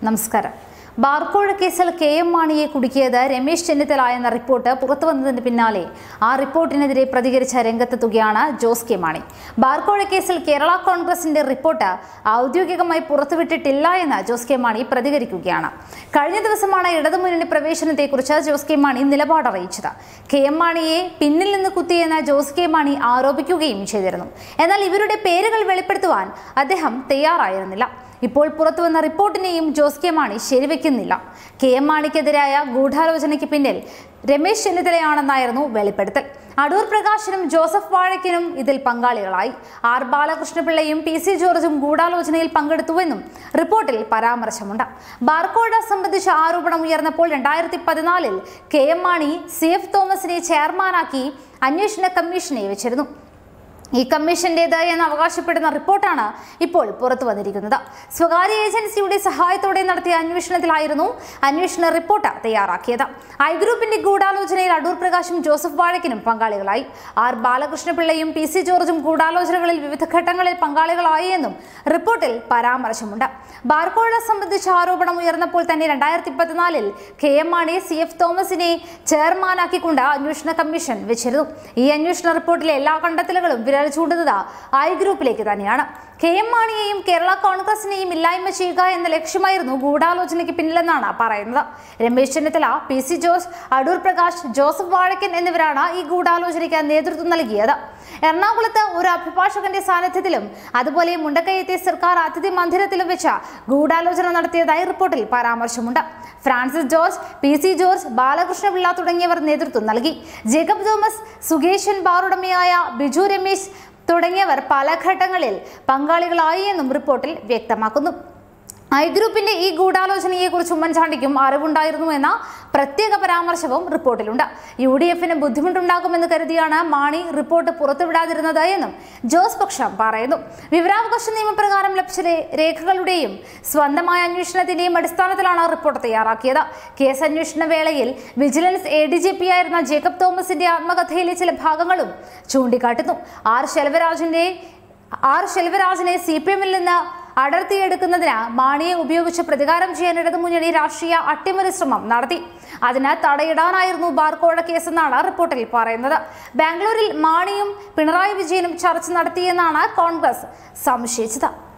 നമസ്കാരം ബാർക്കോഴ കേസിൽ K M മാണിയെ കുടുക്കിയത് രമേശ് ചെന്നിത്തല എന്ന റിപ്പോർട്ട് പുറത്തു വന്നതിന് പിന്നാലെ ആ റിപ്പോർട്ടിനെതിരെ പ്രതികരിച്ച രംഗത്തെത്തുകയാണ് ജോസ് കെ മാണി ബാർക്കോഴ കേസിൽ കേരള കോൺഗ്രസിന്റെ റിപ്പോർട്ട് ഔദ്യോഗികമായി പുറത്തുവിട്ടിട്ടില്ല എന്ന് ജോസ് കെ മാണി പ്രതികരിക്കുകയാണ് കഴിഞ്ഞ ദിവസമാണ് ഇടതുമുന്നണി പ്രവേശനത്തെക്കുറിച്ച് ജോസ് കെ മാണി നിലപാട് അറിയിച്ചത് കെ എം മാണിയെ പിന്നിൽ നിന്ന് കുത്തിയെന്ന് ജോസ് കെ മാണി ആരോപിക്കുകയും ചെയ്തിരുന്നു എന്നാൽ ഇവരുടെ പേരുകൾ വെളിപ്പെടുത്തുവാൻ അദ്ദേഹം തയ്യാറായിരുന്നില്ല ഇപ്പോൾ പുറത്തുവന്ന റിപ്പോർട്ടിനെയും ജോസ് കെ മാണി ശരിവെക്കുന്നില്ല കെ എം മാണിക്കെതിരായ ഗൂഢാലോചനയ്ക്ക് പിന്നിൽ രമേശ് ചെന്നിത്തലയാണെന്നായിരുന്നു വെളിപ്പെടുത്തൽ അടൂർ പ്രകാശനും ജോസഫ് വാഴയ്ക്കനും ഇതിൽ പങ്കാളികളായി ആർ ബാലകൃഷ്ണപിള്ളയും പി സി ജോർജും ഗൂഢാലോചനയിൽ പങ്കെടുത്തുവെന്നും റിപ്പോർട്ടിൽ പരാമർശമുണ്ട് ബാർക്കോഴ സംബന്ധിച്ച ആരോപണം ഉയർന്നപ്പോൾ രണ്ടായിരത്തി പതിനാലിൽ K M Mani C F തോമസിനെ ചെയർമാനാക്കി അന്വേഷണ കമ്മീഷനെ വെച്ചിരുന്നു ഈ കമ്മീഷന്റേത് എന്ന് അവകാശപ്പെടുന്ന റിപ്പോർട്ടാണ് ഇപ്പോൾ പുറത്തു വന്നിരിക്കുന്നത് സ്വകാര്യ ഏജൻസിയുടെ സഹായത്തോടെ നടത്തിയ അന്വേഷണത്തിലായിരുന്നു അന്വേഷണ റിപ്പോർട്ട് തയ്യാറാക്കിയത് ഐ ഗ്രൂപ്പിന്റെ ഗൂഢാലോചനയിൽ അടൂർ പ്രകാശും ജോസഫ് വാഴക്കിനും പങ്കാളികളായി ആർ ബാലകൃഷ്ണപിള്ളയും പി സി ജോർജും ഗൂഢാലോചനകളിൽ വിവിധ ഘട്ടങ്ങളിൽ പങ്കാളികളായി എന്നും റിപ്പോർട്ടിൽ പരാമർശമുണ്ട് ബാർക്കോഴ സംബന്ധിച്ച ആരോപണം ഉയർന്നപ്പോൾ തന്നെ രണ്ടായിരത്തി പതിനാലിൽ K M Mani C F തോമസിനെ ചെയർമാനാക്കിക്കൊണ്ട് അന്വേഷണ കമ്മീഷൻ വെച്ചിരുന്നു ഈ അന്വേഷണ റിപ്പോർട്ടിലെ എല്ലാ കണ്ടെത്തലുകളും വിരൽ ചൂണ്ടുന്നത് ഐ ഗ്രൂപ്പിലേക്ക് തന്നെയാണ് കെ എം മാണിയെയും കേരള കോൺഗ്രസിനെയും ഇല്ലായ്മ ചെയ്യുക എന്ന ലക്ഷ്യമായിരുന്നു ഗൂഢാലോചനയ്ക്ക് പിന്നിലെന്നാണ് പറയുന്നത് രമേശ് ചെന്നിത്തല പി സി ജോസ് അടൂർ പ്രകാശ് ജോസഫ് വാഴക്കൻ എന്നിവരാണ് ഈ ഗൂഢാലോചനയ്ക്ക് നേതൃത്വം നൽകിയത് എറണാകുളത്ത് ഒരു അഭിഭാഷകന്റെ സാന്നിധ്യത്തിലും അതുപോലെ മുണ്ടക്കയത്തെ സർക്കാർ അതിഥി മന്ദിരത്തിലും വെച്ച് ഗൂഢാലോചന നടത്തിയതായി റിപ്പോർട്ടിൽ പരാമർശമുണ്ട് ഫ്രാൻസിസ് ജോർജ് പി സി ജോർജ് ബാലകൃഷ്ണപിള്ള തുടങ്ങിയവർ നേതൃത്വം നൽകി ജേക്കബ് തോമസ് സുകേശൻ ബാറുടമയായ ബിജു രമേശ് തുടങ്ങിയവർ പല ഘട്ടങ്ങളിൽ പങ്കാളികളായി എന്നും റിപ്പോർട്ടിൽ വ്യക്തമാക്കുന്നു ഐ ഗ്രൂപ്പിന്റെ ഈ ഗൂഢാലോചനയെക്കുറിച്ച് ഉമ്മൻചാണ്ടിക്കും അറിവുണ്ടായിരുന്നു എന്ന പ്രത്യേക പരാമർശവും റിപ്പോർട്ടിലുണ്ട് യു ഡി എഫിന് ബുദ്ധിമുട്ടുണ്ടാകുമെന്ന് കരുതിയാണ് മാണി റിപ്പോർട്ട് പുറത്തുവിടാതിരുന്നത് എന്നും ജോസ് പക്ഷം പറയുന്നു വിവരാവകാശ നിയമപ്രകാരം ലഭിച്ച രേ- രേഖകളുടെയും സ്വന്തമായ അന്വേഷണത്തിന്റെയും അടിസ്ഥാനത്തിലാണ് റിപ്പോർട്ട് തയ്യാറാക്കിയത് കേസ് അന്വേഷണ വേളയിൽ vigilance A D G P ആയിരുന്ന ജേക്കബ് തോമസിന്റെ ആത്മകഥയിലെ ചില ഭാഗങ്ങളും ചൂണ്ടിക്കാട്ടുന്നു ആർ ശെൽവരാജിന്റെ ആർ ശെൽവരാജിനെ സി പി എമ്മിൽ നിന്ന് അടർത്തിയെടുക്കുന്നതിന് മാണിയെ ഉപയോഗിച്ച് പ്രതികാരം ചെയ്യാൻ ഇടതുമുന്നണി രാഷ്ട്രീയ അട്ടിമറി ശ്രമം നടത്തി അതിന് തടയിടാനായിരുന്നു ബാർക്കോഴ കേസെന്നാണ് റിപ്പോർട്ടിൽ പറയുന്നത് ബാംഗ്ലൂരിൽ മാണിയും പിണറായി വിജയനും ചർച്ച നടത്തിയെന്നാണ് കോൺഗ്രസ് സംശയിച്ചത്